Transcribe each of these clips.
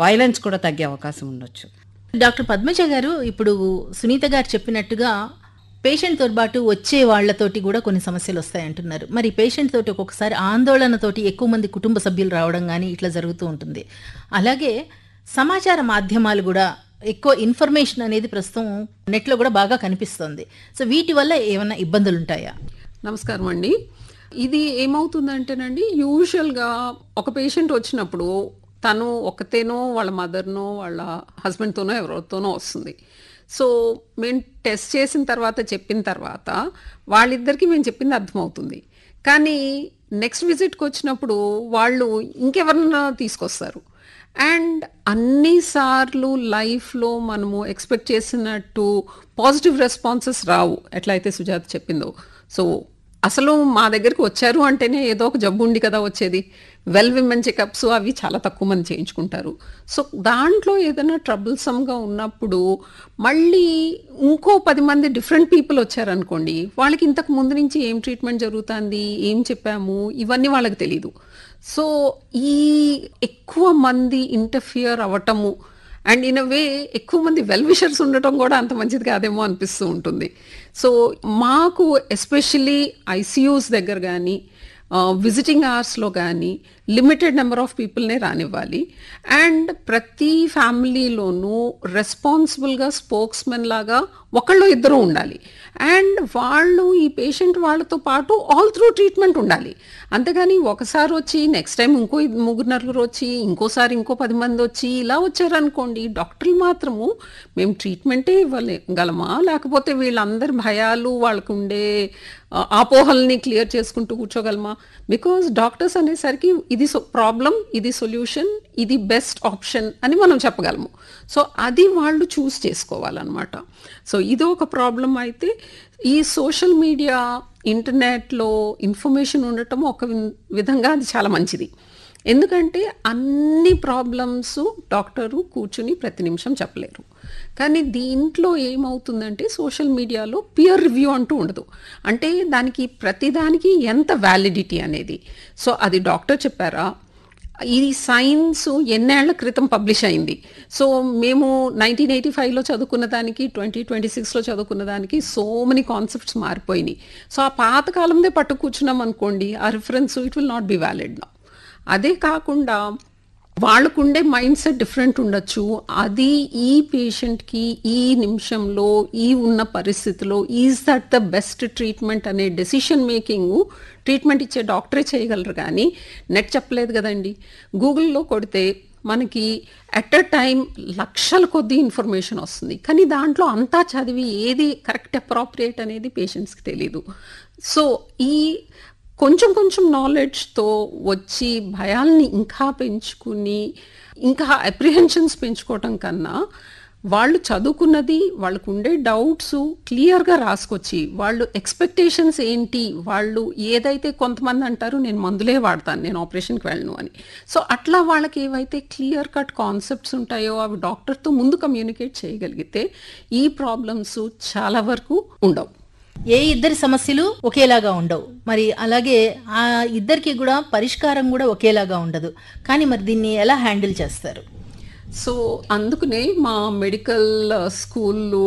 violence కూడా తగ్గే అవకాశం ఉండొచ్చు డాక్టర్ పద్మజ గారు ఇప్పుడు సునీత గారు చెప్పినట్టుగా పేషెంట్ తో పాటు వచ్చే వాళ్ళతోటి కూడా కొన్ని సమస్యలు వస్తాయంటున్నారు మరి పేషెంట్ తోటి ఒక్కొక్కసారి ఆందోళనతోటి ఎక్కువ మంది కుటుంబ సభ్యులు రావడం కానీ ఇట్లా జరుగుతూ ఉంటుంది అలాగే సమాచార మాధ్యమాలు కూడా ఎక్కువ ఇన్ఫర్మేషన్ అనేది ప్రస్తుతం నెట్లో కూడా బాగా కనిపిస్తుంది సో వీటి వల్ల ఏమైనా ఇబ్బందులు ఉంటాయా నమస్కారం అండి ఇది ఏమవుతుందంటేనండి యూజువల్గా ఒక పేషెంట్ వచ్చినప్పుడు తను ఒకతేనో వాళ్ళ మదర్నో వాళ్ళ హస్బెండ్తోనో ఎవరితోనో వస్తుంది సో మేము టెస్ట్ చేసిన తర్వాత చెప్పిన తర్వాత వాళ్ళిద్దరికీ మేము చెప్పింది అర్థమవుతుంది కానీ నెక్స్ట్ విజిట్కి వచ్చినప్పుడు వాళ్ళు ఇంకెవరన్నా తీసుకొస్తారు అండ్ అన్నిసార్లు లైఫ్లో మనము ఎక్స్పెక్ట్ చేసినట్టు పాజిటివ్ రెస్పాన్సెస్ రావు ఎట్లయితే సుజాత చెప్పిందో సో అసలు మా దగ్గరికి వచ్చారు అంటేనే ఏదో ఒక జబ్బు ఉండి కదా వచ్చేది వెల్ విమెన్ చెకప్స్ అవి చాలా తక్కువ మంది చేయించుకుంటారు సో దాంట్లో ఏదైనా ట్రబుల్సమ్గా ఉన్నప్పుడు మళ్ళీ ఇంకో పది మంది డిఫరెంట్ పీపుల్ వచ్చారనుకోండి వాళ్ళకి ఇంతకు ముందు నుంచి ఏం ట్రీట్మెంట్ జరుగుతుంది ఏం చెప్పాము ఇవన్నీ వాళ్ళకి తెలీదు సో ఈ ఎక్కువ మంది ఇంటర్ఫియర్ అవ్వటము అండ్ ఇన్ అ వే ఎక్కువ మంది వెల్ విషర్స్ ఉండటం కూడా అంత మంచిది కాదేమో అనిపిస్తూ ఉంటుంది సో మాకు ఎస్పెషలీ ఐసీయూస్ దగ్గర కానీ విజిటింగ్ అవర్స్లో కానీ లిమిటెడ్ నెంబర్ ఆఫ్ పీపుల్నే రానివ్వాలి అండ్ ప్రతి ఫ్యామిలీలోనూ రెస్పాన్సిబుల్గా స్పోక్స్మెన్ లాగా ఒకళ్ళు ఇద్దరు ఉండాలి అండ్ వాళ్ళు ఈ పేషెంట్ వాళ్ళతో పాటు ఆల్ త్రూ ట్రీట్మెంట్ ఉండాలి అంతేగాని ఒకసారి వచ్చి నెక్స్ట్ టైం ఇంకో ఇద్- ముగ్గురు నలుగురు వచ్చి ఇంకోసారి ఇంకో పది మంది వచ్చి ఇలా వచ్చారనుకోండి డాక్టర్లు మాత్రము మేము ట్రీట్మెంటే ఇవ్వగలమా లేకపోతే వీళ్ళందరి భయాలు వాళ్ళకు ఉండే ఆ, అపోహల్ని క్లియర్ చేసుకుంటూ కూర్చోగలమా బికాజ్ డాక్టర్స్ అనేసరికి ఇది ప్రాబ్లం ఇది సొల్యూషన్ ఇది బెస్ట్ ఆప్షన్ అని మనం చెప్పగలము సో అది వాళ్ళు చూస్ చేసుకోవాలన్నమాట సో ఇది ఒక ప్రాబ్లం అయితే ఈ సోషల్ మీడియా ఇంటర్నెట్లో ఇన్ఫర్మేషన్ ఉండటం ఒక విన్- విధంగా అది చాలా మంచిది ఎందుకంటే అన్ని ప్రాబ్లమ్స్ డాక్టరు కూర్చుని ప్రతి నిమిషం చెప్పలేరు కానీ దీంట్లో ఏమవుతుందంటే సోషల్ మీడియాలో పియర్ రివ్యూ అంటూ ఉండదు అంటే దానికి ప్రతిదానికి ఎంత వ్యాలిడిటీ అనేది సో అది డాక్టర్ చెప్పారా ఇది సైన్స్ ఎన్నేళ్ల క్రితం పబ్లిష్ అయింది సో మేము నైన్టీన్ ఎయిటీ ఫైవ్లో చదువుకున్న దానికి ట్వంటీ ట్వంటీ సిక్స్లో చదువుకున్న దానికి సో మెనీ కాన్సెప్ట్స్ మారిపోయినాయి సో ఆ పాత కాలందే పట్టు కూర్చున్నాం అనుకోండి ఆ reference it will not be valid నా అదే కాకుండా వాళ్ళకుండే మైండ్ సెట్ డిఫరెంట్ ఉండొచ్చు అది ఈ పేషెంట్కి ఈ నిమిషంలో ఈ ఉన్న పరిస్థితిలో is that the best treatment అనే డెసిషన్ మేకింగ్ ట్రీట్మెంట్ ఇచ్చే డాక్టరే చేయగలరు కానీ నెట్ చెప్పలేదు కదండి గూగుల్లో కొడితే మనకి అట్ అ టైం లక్షల కొద్ది ఇన్ఫర్మేషన్ వస్తుంది కానీ దాంట్లో అంతా చదివి ఏది కరెక్ట్ అప్రాప్రియేట్ అనేది పేషెంట్స్కి తెలీదు సో ఈ కొంచెం కొంచెం నాలెడ్జ్తో వచ్చి భయాల్ని ఇంకా పెంచుకుని ఇంకా అప్రిహెన్షన్స్ పెంచుకోవటం కన్నా వాళ్ళు చదువుకున్నది వాళ్ళకు ఉండే డౌట్స్ క్లియర్గా రాసుకొచ్చి వాళ్ళు ఎక్స్పెక్టేషన్స్ ఏంటి వాళ్ళు ఏదైతే కొంతమంది అంటారు నేను మందులే వాడతాను నేను ఆపరేషన్కి వెళ్ళను అని సో అట్లా వాళ్ళకి ఏవైతే క్లియర్ కట్ కాన్సెప్ట్స్ ఉంటాయో అవి డాక్టర్తో ముందు కమ్యూనికేట్ చేయగలిగితే ఈ ప్రాబ్లమ్స్ చాలా వరకు ఉండవు ఏ ఇద్దరి సమస్యలు ఒకేలాగా ఉండవు మరి అలాగే ఆ ఇద్దరికి కూడా పరిష్కారం కూడా ఒకేలాగా ఉండదు కానీ మరి దీన్ని ఎలా హ్యాండిల్ చేస్తారు సో అందుకనే మా మెడికల్ స్కూల్లో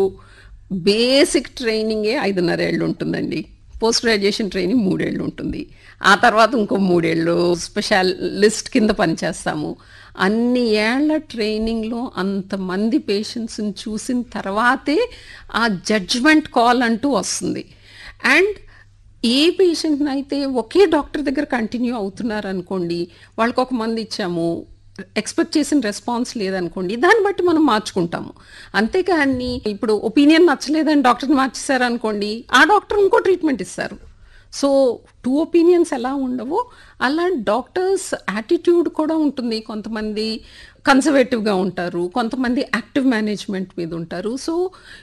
బేసిక్ ట్రైనింగే ఐదున్నర ఏళ్ళు ఉంటుందండి పోస్ట్ గ్రాడ్యుయేషన్ ట్రైనింగ్ మూడేళ్ళు ఉంటుంది ఆ తర్వాత ఇంకో మూడేళ్ళు స్పెషాలిస్ట్ కింద పనిచేస్తాము అన్ని ఏళ్ల ట్రైనింగ్లో అంతమంది పేషెంట్స్ని చూసిన తర్వాతే ఆ జడ్జ్మెంట్ కాల్ అంటూ వస్తుంది అండ్ ఏ పేషెంట్ని అయితే ఒకే డాక్టర్ దగ్గర కంటిన్యూ అవుతున్నారు అనుకోండి వాళ్ళకి ఒక మంది ఇచ్చాము ఎక్స్పెక్ట్ చేసిన రెస్పాన్స్ లేదనుకోండి దాన్ని బట్టి మనం మార్చుకుంటాము అంతేకాని ఇప్పుడు ఒపీనియన్ నచ్చలేదని డాక్టర్ని మార్చేశారు అనుకోండి ఆ డాక్టర్ ఇంకో ట్రీట్మెంట్ ఇస్తారు సో టూ ఒపీనియన్స్ ఎలా ఉండవో అలా డాక్టర్స్ యాటిట్యూడ్ కూడా ఉంటుంది కొంతమంది కన్సర్వేటివ్గా ఉంటారు కొంతమంది యాక్టివ్ మేనేజ్మెంట్ మీద ఉంటారు సో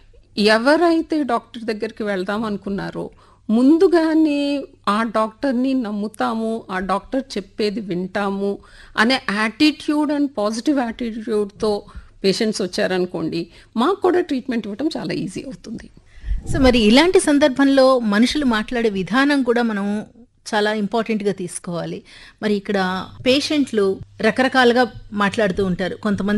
ఎవరైతే డాక్టర్ దగ్గరికి వెళ్దాం అనుకున్నారో ముందుగానే ఆ డాక్టర్ని నమ్ముతాము ఆ డాక్టర్ చెప్పేది వింటాము అనే యాటిట్యూడ్ అండ్ పాజిటివ్ యాటిట్యూడ్తో పేషెంట్స్ వచ్చారనుకోండి మాకు కూడా ట్రీట్మెంట్ ఇవ్వడం చాలా ఈజీ అవుతుంది సో మరి ఇలాంటి సందర్భంలో మనుషులు మాట్లాడే విధానం కూడా మనం చాలా ఇంపార్టెంట్గా తీసుకోవాలి మరి ఇక్కడ పేషెంట్లు రకరకాలుగా మాట్లాడుతూ ఉంటారు కొంతమంది